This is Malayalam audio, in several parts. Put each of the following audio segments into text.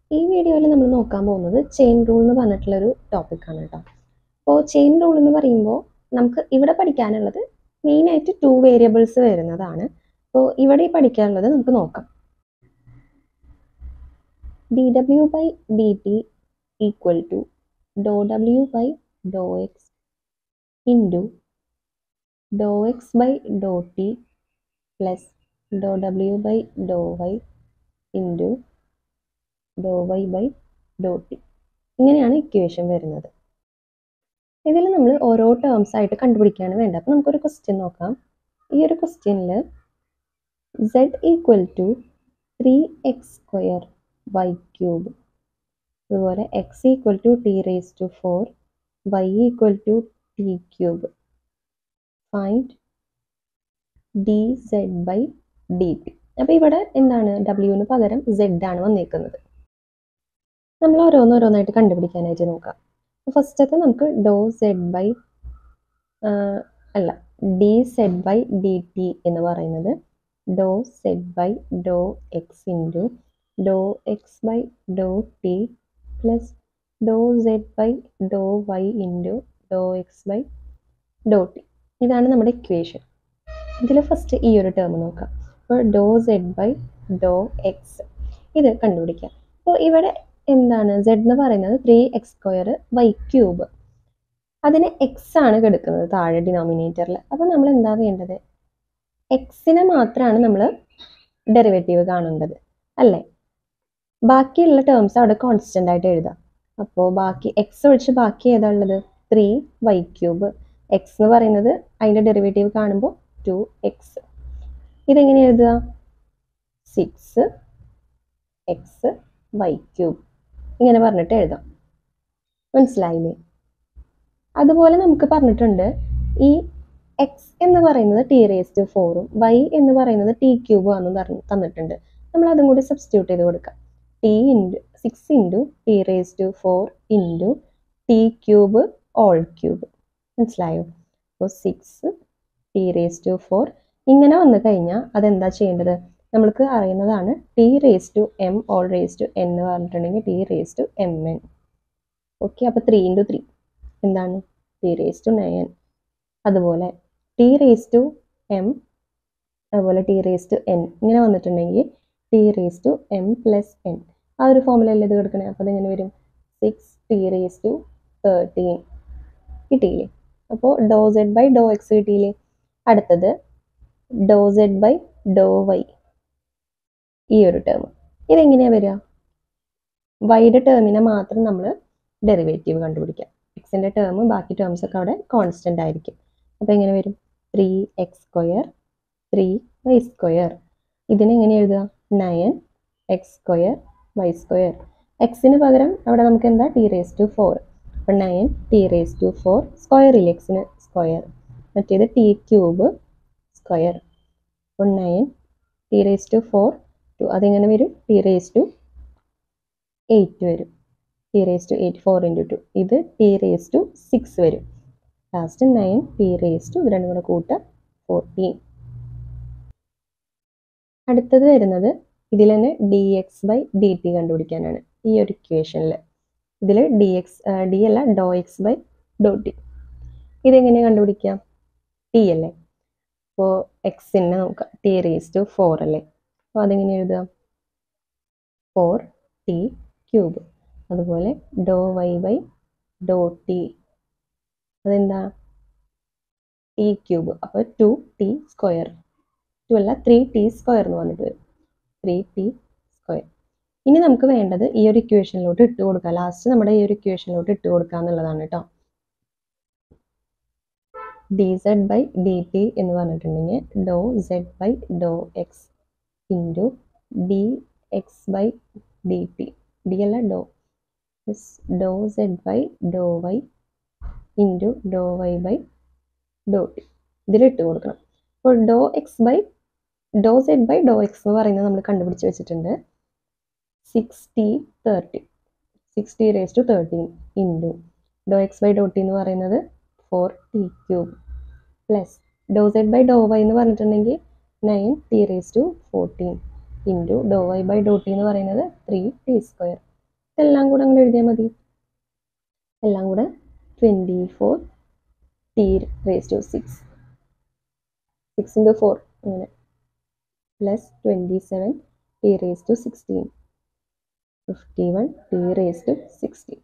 ഈ വീഡിയോയിൽ നമ്മൾ നോക്കാൻ പോകുന്നത് ചെയിൻ റൂൾ എന്ന് പറഞ്ഞിട്ടുള്ളൊരു ടോപ്പിക്കാണ് കേട്ടോ അപ്പോൾ ചെയിൻ റൂൾ എന്ന് പറയുമ്പോൾ നമുക്ക് ഇവിടെ പഠിക്കാനുള്ളത് മെയിനായിട്ട് ടു വേരിയബിൾസ് വരുന്നതാണ് അപ്പോൾ ഇവിടെ ഈ പഠിക്കാനുള്ളത് നമുക്ക് നോക്കാം D W by D T equal to do W by Dr X into do X by do T plus Dr W by Dr Y into do Y by do T ഇങ്ങനെയാണ് ഇക്വേഷൻ വരുന്നത് ഇതിൽ നമ്മൾ ഓരോ ടേംസ് ആയിട്ട് കണ്ടുപിടിക്കുകയാണ് വേണ്ടത് അപ്പോൾ നമുക്കൊരു ക്വസ്റ്റ്യൻ നോക്കാം ഈ ഒരു ക്വസ്റ്റ്യനിൽ Z equal to three X square Y cube അതുപോലെ X equal to T raise to four Y equal to T cube find D Z by D T അപ്പോൾ ഇവിടെ എന്താണ് ഡബ്ല്യുവിന് പകരം സെഡ് ആണ് വന്നേക്കുന്നത് നമ്മൾ ഓരോന്നോരോന്നായിട്ട് കണ്ടുപിടിക്കാനായിട്ട് നോക്കാം ഫസ്റ്റത്തെ നമുക്ക് ഡോ സെഡ് ബൈ അല്ല D Z by D T എന്ന് പറയുന്നത് do Z by Dr X into do X by do T plus do Z by Dr Y into do X by do T ഇതാണ് നമ്മുടെ ഇക്വേഷൻ ഇതിൽ ഫസ്റ്റ് ഈ ഒരു ടേം നോക്കാം അപ്പോൾ do Z by Dr X ഇത് കണ്ടുപിടിക്കാം അപ്പോൾ ഇവിടെ എന്താണ് സെഡ് എന്ന് പറയുന്നത് three X square Y cube അതിന് എക്സ് ആണ് കിടക്കുന്നത് താഴെ ഡിനോമിനേറ്ററിൽ അപ്പോൾ നമ്മൾ എന്താ വേണ്ടത് എക്സിനെ മാത്രമാണ് നമ്മൾ ഡെറിവേറ്റീവ് കാണേണ്ടത് അല്ലേ ബാക്കിയുള്ള ടേംസ് അവിടെ കോൺസ്റ്റൻ്റ് ആയിട്ട് എഴുതാം അപ്പോൾ ബാക്കി എക്സ് ഒഴിച്ച് ബാക്കി ഏതാ ഉള്ളത് ത്രീ വൈ ക്യൂബ് എക്സ് എന്ന് പറയുന്നത് അതിൻ്റെ ഡെറിവേറ്റീവ് കാണുമ്പോൾ ടു എക്സ് ഇതെങ്ങനെ എഴുതുക സിക്സ് എക്സ് വൈ ക്യൂബ് ഇങ്ങനെ പറഞ്ഞിട്ട് എഴുതാം മനസ്സിലായില്ലേ അതുപോലെ നമുക്ക് പറഞ്ഞിട്ടുണ്ട് ഈ എക്സ് എന്ന് പറയുന്നത് ടി റേസ് ടു ഫോറും വൈ എന്ന് പറയുന്നത് ടി ക്യൂബും ആണെന്ന് പറഞ്ഞ് തന്നിട്ടുണ്ട് നമ്മൾ അതും കൂടി സബ്സ്റ്റിറ്റ്യൂട്ട് ചെയ്ത് കൊടുക്കാം T into six into T raise to four into T cube all cube മനസ്സിലായോ അപ്പോൾ six T raise to four ഇങ്ങനെ വന്നു കഴിഞ്ഞാൽ അതെന്താ ചെയ്യേണ്ടത് നമ്മൾക്ക് അറിയുന്നതാണ് T raise to M all raise to എന്ന് പറഞ്ഞിട്ടുണ്ടെങ്കിൽ T raise to M N okay അപ്പോൾ ത്രീ ഇൻറ്റു ത്രീ എന്താണ് ടി റേസ് ടു നയൻ അതുപോലെ ടി റേസ് ടു എം അതുപോലെ ടി റേസ് ടു എൻ ഇങ്ങനെ വന്നിട്ടുണ്ടെങ്കിൽ T raise to M plus N ആ ഒരു ഫോമിലല്ലേ ഇത് കൊടുക്കണേ അപ്പോൾ അതെങ്ങനെ വരും six T raise to thirteen കിട്ടിയില്ലേ അപ്പോൾ do Z by Dr X കിട്ടിയില്ലേ അടുത്തത് do Z by Dr Y ഈ ഒരു ടേം ഇതെങ്ങനെയാണ് വരിക വൈയുടെ ടേമിനെ മാത്രം നമ്മൾ ഡെറിവേറ്റീവ് കണ്ടുപിടിക്കാം എക്സിൻ്റെ ടേം ബാക്കി ടേംസ് ഒക്കെ അവിടെ കോൺസ്റ്റൻ്റ് ആയിരിക്കും അപ്പോൾ എങ്ങനെ വരും three X square three Y square ഇതിനെങ്ങനെ എഴുതുക nine X square Y square എക്സിന് പകരം അവിടെ നമുക്ക് എന്താ ടി റേസ് ടു ഫോർ അപ്പോൾ nine T raise to four സ്ക്വയറിൽ എക്സിന് സ്ക്വയർ മറ്റേത് ടി ക്യൂബ് സ്ക്വയർ അപ്പോൾ nine T raise to four to അതെങ്ങനെ വരും ടി റേസ് ടു എയ്റ്റ് വരും T raise to eight four into two ഇത് ടി റേസ് ടു സിക്സ് വരും last nine T raise to ഇത് രണ്ടും കൂടെ കൂട്ടുക ഫോർട്ടീൻ അടുത്തത് വരുന്നത് ഇതിൽ തന്നെ D X by D T കണ്ടുപിടിക്കാനാണ് ഈ ഒരു ഇക്വേഷനിൽ ഇതിൽ ഡി എക്സ് ഡി അല്ല do X by do T ഇതെങ്ങനെ കണ്ടുപിടിക്കാം ടി അല്ലേ അപ്പോൾ എക്സിനെ നോക്കാം ടി റേസ് ടു ഫോർ അല്ലേ അപ്പോൾ അതെങ്ങനെ എഴുതുക ഫോർ ടി ക്യൂബ് അതുപോലെ do Y by do T അതെന്താ ടി ക്യൂബ് അപ്പോൾ ടു ടി സ്ക്വയർ ടു അല്ല ത്രീ ടി സ്ക്വയർ എന്ന് പറഞ്ഞിട്ട് വരും ത്രീ ടി സ്ക്വയർ ഇനി നമുക്ക് വേണ്ടത് ഈ ഒരു ഇക്വേഷനിലോട്ട് ഇട്ട് കൊടുക്കുക ലാസ്റ്റ് നമ്മുടെ ഈ ഒരു ഇക്വേഷനിലോട്ട് ഇട്ട് കൊടുക്കുക എന്നുള്ളതാണ് കേട്ടോ D Z by D T എന്ന് പറഞ്ഞിട്ടുണ്ടെങ്കിൽ do Z by Dr X into D X by D T D അല്ല do do Z by Dr Y into do Y by do T ഇതിലിട്ട് കൊടുക്കണം അപ്പോൾ do X by Dr Z by Dr X എന്ന് പറയുന്നത് നമ്മൾ കണ്ടുപിടിച്ച് വെച്ചിട്ടുണ്ട് six T thirty six T raise to thirteen into do X by do T എന്ന് പറയുന്നത് four T cube plus do Z by Dr Y എന്ന് പറഞ്ഞിട്ടുണ്ടെങ്കിൽ nine T raise to fourteen into do Y by do T എന്ന് പറയുന്നത് ത്രീ ടി സ്ക്വയർ ഇതെല്ലാം കൂടെ അങ്ങനെ എഴുതിയാൽ മതി എല്ലാം കൂടെ twenty four T raise to six six into four അങ്ങനെ plus twenty seven T raise to sixteen fifty one T raise to sixteen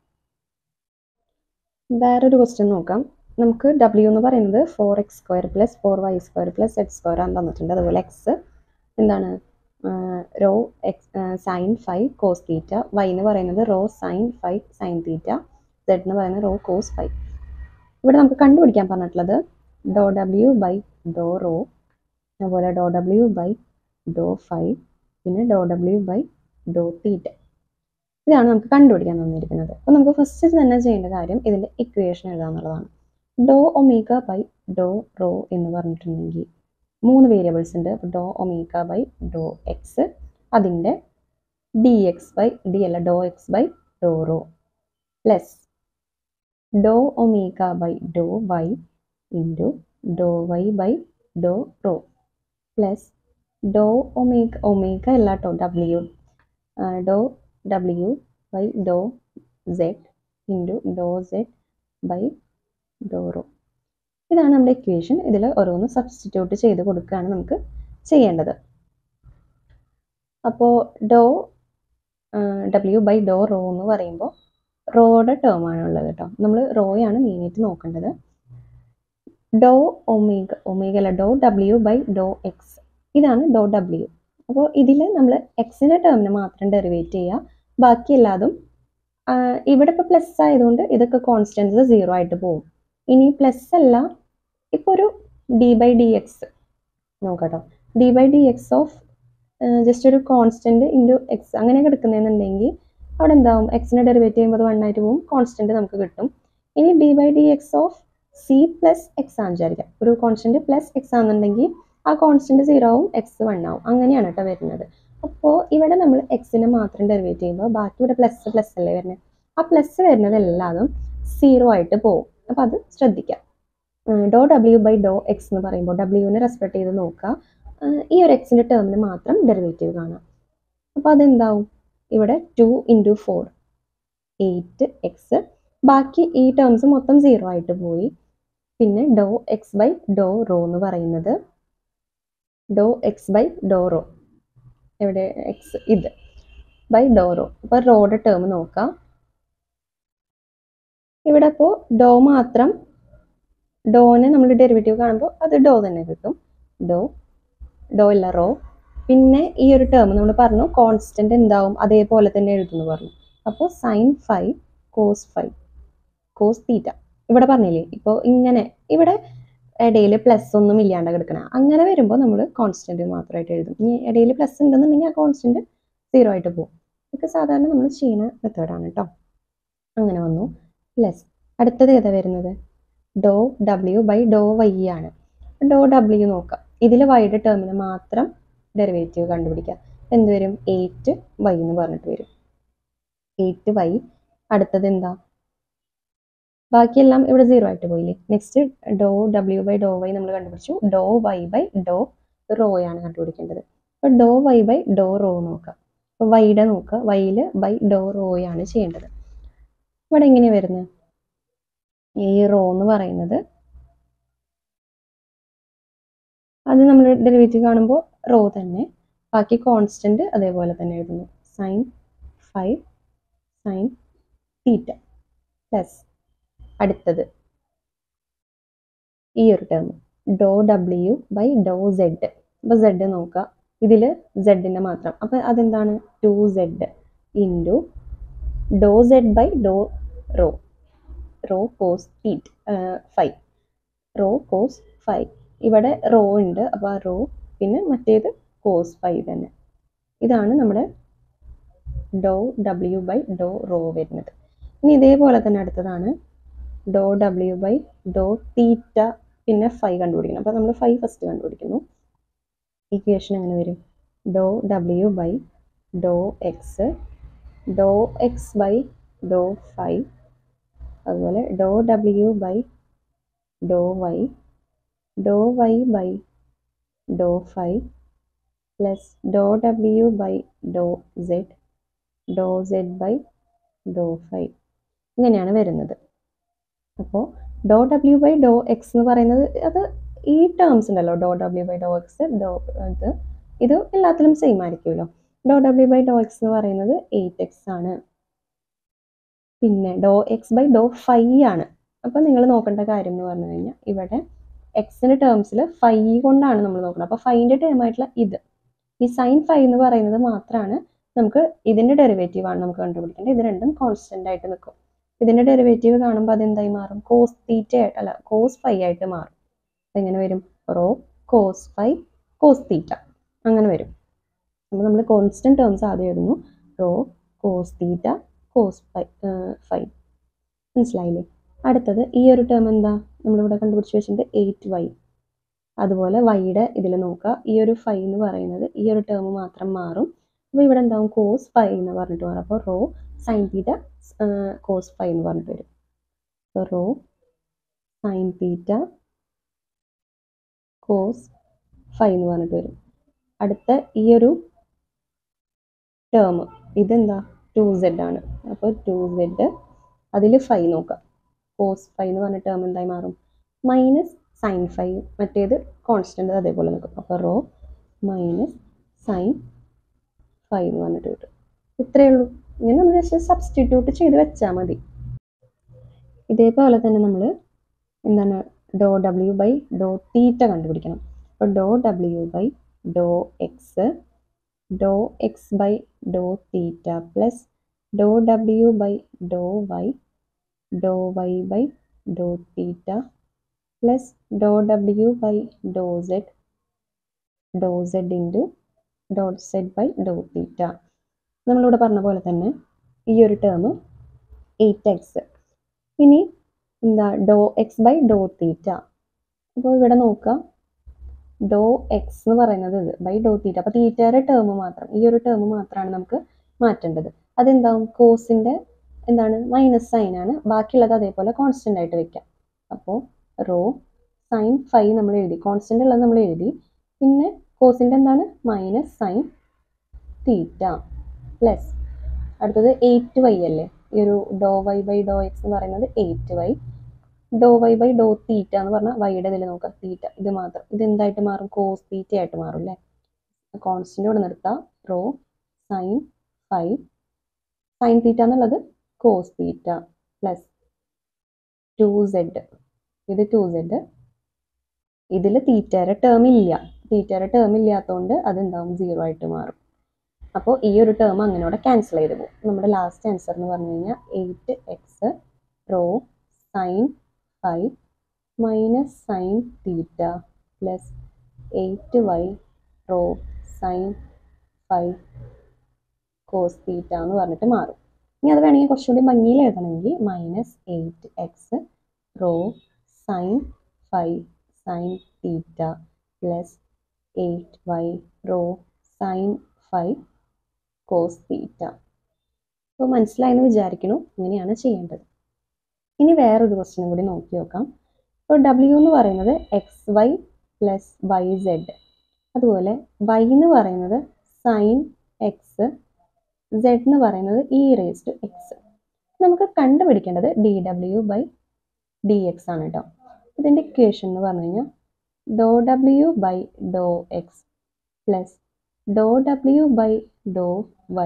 വേറൊരു ക്വസ്റ്റ്യൻ നോക്കാം നമുക്ക് ഡബ്ല്യു എന്ന് പറയുന്നത് four X square plus four Y square plus X square ആണ് തന്നിട്ടുണ്ട് അതുപോലെ എക്സ് എന്താണ് rho X sine five cos theta Y എന്ന് പറയുന്നത് rho sine five sine theta Z എന്ന് പറയുന്നത് റോ കോസ് ഫൈവ് ഇവിടെ നമുക്ക് കണ്ടുപിടിക്കാൻ പറഞ്ഞിട്ടുള്ളത് do W by Dr rho അതുപോലെ ഡോ ഡബ്ല്യു ബൈ ഡോ ഫൈവ് പിന്നെ ഡോ ഡബ്ല്യു ബൈ ഡോ തീറ്റ ഇതാണ് നമുക്ക് കണ്ടുപിടിക്കാൻ തന്നിരിക്കുന്നത് അപ്പോൾ നമുക്ക് ഫസ്റ്റ് തന്നെ ചെയ്യേണ്ട കാര്യം ഇതിൻ്റെ ഇക്വേഷൻ എഴുതുക എന്നുള്ളതാണ് do omega by Dr rho എന്ന് പറഞ്ഞിട്ടുണ്ടെങ്കിൽ മൂന്ന് വേരിയബിൾസ് ഉണ്ട് അപ്പോൾ do omega by Dr X അതിൻ്റെ ഡി എക്സ് ബൈ ഡി അല്ല do X by Dr rho plus do omega by Dr Y into do Y by Dr rho plus do omega omega അല്ല കേട്ടോ W do W by Dr Z into Dr Z by Dr rho ഇതാണ് നമ്മുടെ ഇക്വേഷൻ ഇതിൽ ഓരോന്ന് സബ്സ്റ്റിറ്റ്യൂട്ട് ചെയ്ത് കൊടുക്കുകയാണ് നമുക്ക് ചെയ്യേണ്ടത് അപ്പോൾ ഡോ ഡബ്ല്യു ബൈ ഡോ റോ എന്ന് പറയുമ്പോൾ റോയുടെ ടേം ആണ് ഉള്ളത് കേട്ടോ നമ്മൾ റോയാണ് മെയിനായിട്ട് നോക്കേണ്ടത് ഡോ ഒമേഗ ഒമേഗ അല്ല ഡോ ഡബ്ല്യു ബൈ ഡോ എക്സ് ഇതാണ് ഡോ ഡബ്ല്യു അപ്പോൾ ഇതിൽ നമ്മൾ എക്സിൻ്റെ ടേമിന് മാത്രം ഡെറിവേറ്റ് ചെയ്യുക ബാക്കി എല്ലാതും ഇവിടെ ഇപ്പോൾ പ്ലസ് ആയതുകൊണ്ട് ഇതൊക്കെ കോൺസ്റ്റൻസ് സീറോ ആയിട്ട് പോകും ഇനി പ്ലസ് അല്ല ഇപ്പോൾ ഒരു ഡി ബൈ ഡി എക്സ് നോക്കട്ടോ D by D X of just ഒരു കോൺസ്റ്റൻറ്റ് ഇൻറ്റു എക്സ് അങ്ങനെ കിടക്കുന്നതെന്നുണ്ടെങ്കിൽ അവിടെ എന്താവും എക്സിനെ ഡെറിവേറ്റ് ചെയ്യുമ്പോൾ അത് വൺ ആയിട്ട് പോകും കോൺസ്റ്റൻറ്റ് നമുക്ക് കിട്ടും ഇനി D by D X of C plus X ആണെന്ന് വിചാരിക്കാം ഒരു കോൺസ്റ്റൻറ്റ് പ്ലസ് എക്സ് ആണെന്നുണ്ടെങ്കിൽ ആ കോൺസ്റ്റൻറ്റ് സീറോ ആവും എക്സ് വൺ ആവും അങ്ങനെയാണ് കേട്ടോ വരുന്നത് അപ്പോൾ ഇവിടെ നമ്മൾ എക്സിനെ മാത്രം ഡെറിവേറ്റ് ചെയ്യുമ്പോൾ ബാക്കി ഇവിടെ പ്ലസ് പ്ലസ് അല്ലേ വരുന്നത് ആ പ്ലസ് വരുന്നത് എല്ലാതും സീറോ ആയിട്ട് പോകും അപ്പോൾ അത് ശ്രദ്ധിക്കാം do W by Dr X എന്ന് പറയുമ്പോൾ ഡബ്ല്യുവിനെ റെസ്പെക്ട് ചെയ്ത് നോക്കുക ഈ ഒരു എക്സിൻ്റെ ടേമിന് മാത്രം ഡെറിവേറ്റീവ് കാണാം അപ്പോൾ അതെന്താവും ഇവിടെ two into four eight X ബാക്കി ഈ ടേംസ് മൊത്തം സീറോ ആയിട്ട് പോയി പിന്നെ ഡോ എക്സ് ബൈ ഡോ റോ എന്ന് പറയുന്നത് do X by Dr rho എവിടെ എക്സ് ഇത് ബൈ ഡോ റോ അപ്പോൾ റോയുടെ ടേം നോക്കാം ഇവിടെ അപ്പോൾ ഡോ മാത്രം ഡോനെ നമ്മൾ ഡെറിവേറ്റീവ് കാണുമ്പോൾ അത് ഡോ തന്നെ കിട്ടും ഡോ ഡോ അല്ല റോ പിന്നെ ഈ ഒരു ടേം നമ്മൾ പറഞ്ഞു കോൺസ്റ്റന്റ് എന്താവും അതേപോലെ തന്നെ എഴുതുന്നു പറഞ്ഞു അപ്പോൾ sine five cos five cos theta ഇവിടെ പറഞ്ഞില്ലേ ഇപ്പോൾ ഇങ്ങനെ ഇവിടെ ഇടയിൽ പ്ലസ് ഒന്നും ഇല്ലാണ്ട് കിടക്കണം അങ്ങനെ വരുമ്പോൾ നമ്മൾ കോൺസ്റ്റന്റ് മാത്രമായിട്ട് എഴുതും ഇനി ഇടയിൽ പ്ലസ് ഉണ്ടെന്നുണ്ടെങ്കിൽ ആ കോൺസ്റ്റന്റ് സീറോ ആയിട്ട് പോകും ഇതൊക്കെ സാധാരണ നമ്മൾ ചെയ്യുന്ന മെത്തേഡാണ് കേട്ടോ അങ്ങനെ വന്നു പ്ലസ് അടുത്തത് ഏതാ വരുന്നത് do W by Dr Y ആണ് ഡോ ഡബ്ല്യു നോക്കാം ഇതിൽ വൈയുടെ ടേമിന് മാത്രം ഡെറിവേറ്റീവ് കണ്ടുപിടിക്കാം എന്ത് വരും എയ്റ്റ് വൈ എന്ന് പറഞ്ഞിട്ട് വരും എയ്റ്റ് വൈ അടുത്തത് എന്താ ബാക്കിയെല്ലാം ഇവിടെ സീറോ ആയിട്ട് പോയില്ലേ next do W by Dr Y നമ്മൾ കണ്ടുപിടിച്ചു do Y by Dr rho ആണ് കണ്ടുപിടിക്കേണ്ടത് അപ്പോൾ do Y by Dr rho നോക്കാം അപ്പോൾ വൈയുടെ നോക്കുക വൈയിൽ ബൈ ഡോ റോയാണ് ചെയ്യേണ്ടത് ഇവിടെ എങ്ങനെയാണ് വരുന്നത് ഈ റോ എന്ന് പറയുന്നത് അത് നമ്മൾ ഡെറിവേറ്റീവ് കാണുമ്പോൾ റോ തന്നെ ബാക്കി കോൺസ്റ്റന്റ് അതേപോലെ തന്നെ എഴുതുന്നു sine five sine theta plus അടുത്തത് ഈ ഒരു ടേം ഡോ ഡബ്ല്യു ബൈ ഡോ സെഡ് അപ്പോൾ സെഡ് നോക്കുക ഇതിൽ സെഡിൻ്റെ മാത്രം അപ്പോൾ അതെന്താണ് two Z into Dr Z by Dr rho rho cos theta five rho cos five ഇവിടെ റോ ഉണ്ട് അപ്പോൾ ആ റോ പിന്നെ മറ്റേത് കോസ് ഫൈവ് തന്നെ ഇതാണ് നമ്മുടെ ഡോ ഡബ്ല്യു ബൈ ഡോ റോ വരുന്നത് ഇനി ഇതേപോലെ തന്നെ അടുത്തതാണ് ഡോ ഡബ്ല്യു ബൈ ഡോ തീറ്റ പിന്നെ ഫൈവ് കണ്ടുപിടിക്കണം അപ്പോൾ നമ്മൾ ഫൈവ് ഫസ്റ്റ് കണ്ടുപിടിക്കുന്നു ഇക്വേഷൻ എങ്ങനെ വരും ഡോ ഡബ്ല്യു ബൈ ഡോ എക്സ് ഡോ എക്സ് ബൈ ഡോ ഫൈവ് അതുപോലെ ഡോ ഡബ്ല്യു ബൈ ഡോ വൈ ഡോ Y by Dr five plus Dr W by Dr Z ഡോ സെഡ് ബൈ ഡോ ഫൈ ഇങ്ങനെയാണ് വരുന്നത് അപ്പോൾ ഡോ ഡബ്ല്യു ബൈ ഡോ എക്സ് എന്ന് പറയുന്നത് അത് ഈ ടേംസ് ഉണ്ടല്ലോ ഡോ ഡബ്ല്യു ബൈ ഡോ എക്സ് ഡോ ഇത് ഇത് എല്ലാത്തിലും സെയിം ആയിരിക്കുമല്ലോ ഡോ ഡബ്ല്യു ബൈ ഡോ എക്സ് എന്ന് പറയുന്നത് എയ്റ്റ് എക്സ് ആണ് പിന്നെ ഡോ എക്സ് ബൈ ഡോ ഫൈ ആണ് അപ്പോൾ നിങ്ങൾ നോക്കേണ്ട കാര്യം എന്ന് പറഞ്ഞു കഴിഞ്ഞാൽ ഇവിടെ എക്സിൻ്റെ ടേംസിൽ ഫൈ കൊണ്ടാണ് നമ്മൾ നോക്കുന്നത് അപ്പോൾ ഫൈൻ്റെ ടേം ആയിട്ടുള്ള ഇത് ഈ സൈൻ ഫൈ എന്ന് പറയുന്നത് മാത്രമാണ് നമുക്ക് ഇതിൻ്റെ ഡെറിവേറ്റീവ് ആണ് നമുക്ക് കണ്ടുപിടിക്കേണ്ടത് ഇത് രണ്ടും കോൺസ്റ്റൻ്റ് ആയിട്ട് നിൽക്കും ഇതിൻ്റെ ഡെറിവേറ്റീവ് കാണുമ്പോൾ അതെന്തായി മാറും കോസ് തീറ്റ ആയിട്ട് അല്ല കോസ് ഫൈ ആയിട്ട് മാറും എങ്ങനെ വരും rho cos phi cos theta അങ്ങനെ വരും അപ്പോൾ നമ്മൾ കോൺസ്റ്റൻറ്റ് ടേംസ് ആദ്യം എഴുതുന്നു rho cos theta cos phi phi മനസ്സിലായില്ലേ അടുത്തത് ഈ ഒരു ടേം എന്താ നമ്മളിവിടെ കണ്ടുപിടിച്ച് വെച്ചിട്ടുണ്ട് എയ്റ്റ് വൈ അതുപോലെ വൈയുടെ ഇതിൽ നോക്കുക ഈ ഒരു ഫൈ എന്ന് പറയുന്നത് ഈ ഒരു ടേം മാത്രം മാറും അപ്പോൾ ഇവിടെ എന്താവും കോസ് ഫൈ എന്ന് പറഞ്ഞിട്ട് മാറും അപ്പോൾ rho sine theta cos phi എന്ന് പറഞ്ഞിട്ട് വരും അപ്പോൾ rho sine theta cos phi എന്ന് പറഞ്ഞിട്ട് വരും അടുത്ത ഈ ഒരു ടേം ഇതെന്താ ടു സെഡ് ആണ് അപ്പോൾ ടു സെഡ് അതിൽ ഫൈ നോക്കാം കോസ് ഫൈ എന്ന് പറഞ്ഞ ടേം എന്തായി മാറും മൈനസ് സൈൻ ഫൈ മറ്റേത് കോൺസ്റ്റൻ്റ് അതേപോലെ നിൽക്കും അപ്പോൾ റോ മൈനസ് സൈൻ ഫൈ എന്ന് പറഞ്ഞിട്ട് കിട്ടും ഇത്രയേ ഉള്ളൂ ഇങ്ങനെ നമ്മൾ ജസ്റ്റ് സബ്സ്റ്റിറ്റ്യൂട്ട് ചെയ്ത് വെച്ചാൽ മതി ഇതേപോലെ തന്നെ നമ്മൾ എന്താണ് ഡോ ഡബ്ല്യു ബൈ ഡോ തീറ്റ കണ്ടുപിടിക്കണം അപ്പോൾ ഡോ ഡബ്ല്യു ബൈ ഡോ എക്സ് ഡോ എക്സ് ബൈ ഡോ theta plus Dr W by Dr Y ഡോ വൈ ബൈ ഡോ theta plus Dr W by Dr Z ഡോ Z into dot Z by ഡോ തീറ്റ നമ്മളിവിടെ പറഞ്ഞ പോലെ തന്നെ ഈ ഒരു ടേം എയ്റ്റ് എക്സ് ഇനി എന്താ ഡോ എക്സ് ബൈ ഡോ തീറ്റ അപ്പോൾ ഇവിടെ നോക്കുക ഡോ എക്സ് എന്ന് പറയുന്നത് ഇത് ബൈ ഡോ തീറ്റ അപ്പോൾ തീറ്റയുടെ ടേം മാത്രം ഈ ഒരു ടേം മാത്രമാണ് നമുക്ക് മാറ്റേണ്ടത് അതെന്താവും കോസിൻ്റെ എന്താണ് മൈനസ് സൈൻ ആണ് ബാക്കിയുള്ളത് അതേപോലെ കോൺസ്റ്റൻ്റ് ആയിട്ട് വെക്കാം അപ്പോൾ റോ സൈൻ ഫൈ നമ്മൾ എഴുതി കോൺസ്റ്റൻ്റ് ഉള്ളത് നമ്മൾ എഴുതി പിന്നെ കോസിൻ്റെ എന്താണ് മൈനസ് സൈൻ തീറ്റ പ്ലസ് അടുത്തത് എയ്റ്റ് വൈ അല്ലേ ഈ ഒരു ഡോ വൈ ബൈ ഡോ എക്സ് എന്ന് പറയുന്നത് എയ്റ്റ് വൈ ഡോ വൈ ബൈ ഡോ തീറ്റ എന്ന് പറഞ്ഞാൽ വൈയുടെ ഇതിൽ നോക്കാം തീറ്റ ഇത് മാത്രം ഇത് എന്തായിട്ട് മാറും കോസ് തീറ്റ ആയിട്ട് മാറും അല്ലേ കോൺസ്റ്റൻ്റ് ഇവിടെ നിർത്താം rho sine phi sine theta എന്നുള്ളത് cos theta plus two Z ഇത് ടു സെഡ് ഇതിൽ തീറ്റയുടെ ടേം ഇല്ല തീറ്റയുടെ ടേം ഇല്ലാത്തതുകൊണ്ട് അത് എന്താവും സീറോ ആയിട്ട് മാറും അപ്പോൾ ഈ ഒരു ടേം അങ്ങനെയോടെ ക്യാൻസൽ ചെയ്ത് പോകും നമ്മുടെ ലാസ്റ്റ് ആൻസർ എന്ന് പറഞ്ഞു കഴിഞ്ഞാൽ eight X rho sine five minus sine theta plus eight Y rho sine five cos theta എന്ന് പറഞ്ഞിട്ട് മാറും ഇനി അത് വേണമെങ്കിൽ കുറച്ചുകൂടി ഭംഗിയിൽ എഴുതണമെങ്കിൽ minus eight X rho sine five sine theta plus eight Y rho sine five cos theta അപ്പോൾ മനസ്സിലായെന്ന് വിചാരിക്കുന്നു ഇങ്ങനെയാണ് ചെയ്യേണ്ടത് ഇനി വേറൊരു ക്വസ്റ്റ്യനും കൂടി നോക്കി നോക്കാം ഇപ്പോൾ ഡബ്ല്യു എന്ന് പറയുന്നത് X Y plus Y Z അതുപോലെ വൈ എന്ന് പറയുന്നത് സൈൻ എക്സ് സെഡ് എന്ന് പറയുന്നത് ഇ റേസ് ടു എക്സ് നമുക്ക് കണ്ടുപിടിക്കേണ്ടത് D W by D X ആണ് കേട്ടോ ഇതിൻ്റെ ഇക്വേഷൻ എന്ന് പറഞ്ഞു കഴിഞ്ഞാൽ ഡോ W by Dr X plus Dr W by Dr Y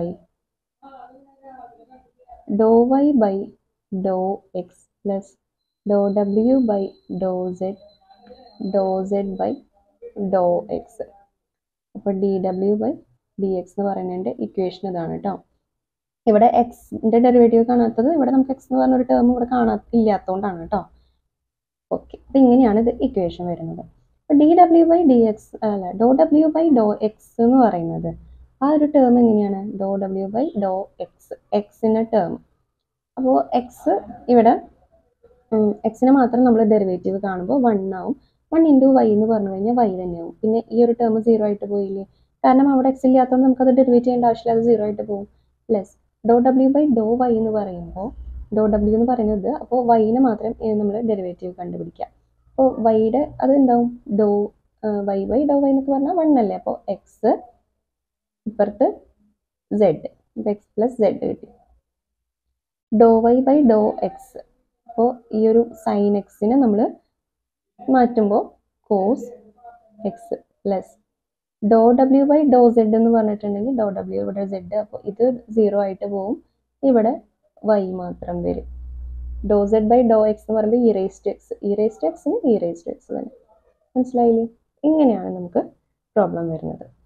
ഡോ Y by Dr X plus Dr W by Dr Z ഡോ സെഡ് ബൈ ഡോ എക്സ് അപ്പോൾ D W by D X എന്ന് പറയുന്നതിൻ്റെ ഇക്വേഷൻ ഇതാണ് കേട്ടോ ഇവിടെ എക്സിൻ്റെ ഡെറിവേറ്റീവ് കാണാത്തത് ഇവിടെ നമുക്ക് എക്സ് എന്ന് പറഞ്ഞൊരു ടേം ഇവിടെ കാണാ ഇല്ലാത്തതുകൊണ്ടാണ് കേട്ടോ ഓക്കെ അപ്പം ഇങ്ങനെയാണ് ഇത് ഇക്വേഷൻ വരുന്നത് അപ്പോൾ D W by D X അല്ല ഡോ ഡബ്ല്യു ബൈ ഡോ എക്സ് എന്ന് പറയുന്നത് ആ ഒരു ടേം എങ്ങനെയാണ് ഡോ ഡബ്ല്യു ബൈ ഡോ എക്സ് എക്സിൻ്റെ ടേം അപ്പോൾ എക്സ് ഇവിടെ എക്സിനെ മാത്രം നമ്മൾ ഡെറിവേറ്റീവ് കാണുമ്പോൾ വൺ ആവും വൺ ഇൻറ്റു വൈ എന്ന് പറഞ്ഞു കഴിഞ്ഞാൽ വൈ തന്നെയാവും പിന്നെ ഈ ഒരു ടേം സീറോ ആയിട്ട് പോയില്ലേ കാരണം അവിടെ എക്സ് ഇല്ലാത്തതുകൊണ്ട് നമുക്കത് ഡെറിവേറ്റ് ചെയ്യേണ്ട ആവശ്യമില്ല അത് സീറോ ആയിട്ട് പോകും plus Dr W by Dr Y എന്ന് പറയുമ്പോൾ ഡോ ഡബ്ല്യു എന്ന് പറയുന്നത് അപ്പോൾ വൈനെ മാത്രം നമ്മൾ ഡെറിവേറ്റീവ് കണ്ടുപിടിക്കുക അപ്പോൾ വൈയുടെ അത് എന്താവും ഡോ വൈ ബൈ ഡോ വൈ എന്നൊക്കെ പറഞ്ഞാൽ വൺ അല്ലേ അപ്പോൾ എക്സ് ഇപ്പുറത്ത് സെഡ് ഇപ്പോൾ എക്സ് പ്ലസ് സെഡ് കിട്ടി ഡോ വൈ ബൈ ഡോ എക്സ് അപ്പോൾ ഈ ഒരു സൈൻ എക്സിനെ നമ്മൾ മാറ്റുമ്പോൾ cos X plus Dr W by Dr Z എന്ന് പറഞ്ഞിട്ടുണ്ടെങ്കിൽ ഡോ ഡബ്ല്യു ഇവിടെ സെഡ് അപ്പോൾ ഇത് സീറോ ആയിട്ട് പോവും ഇവിടെ വൈ മാത്രം വരും ഡോ സെഡ് ബൈ ഡോ എക്സ് എന്ന് പറയുമ്പോൾ ഇറേസ്റ്റ് എക്സ് ഇറേസ്റ്റ് എക്സിന് ഇറേസ്റ്റ് എക്സ് തന്നെ മനസ്സിലായില്ലേ ഇങ്ങനെയാണ് നമുക്ക് പ്രോബ്ലം വരുന്നത്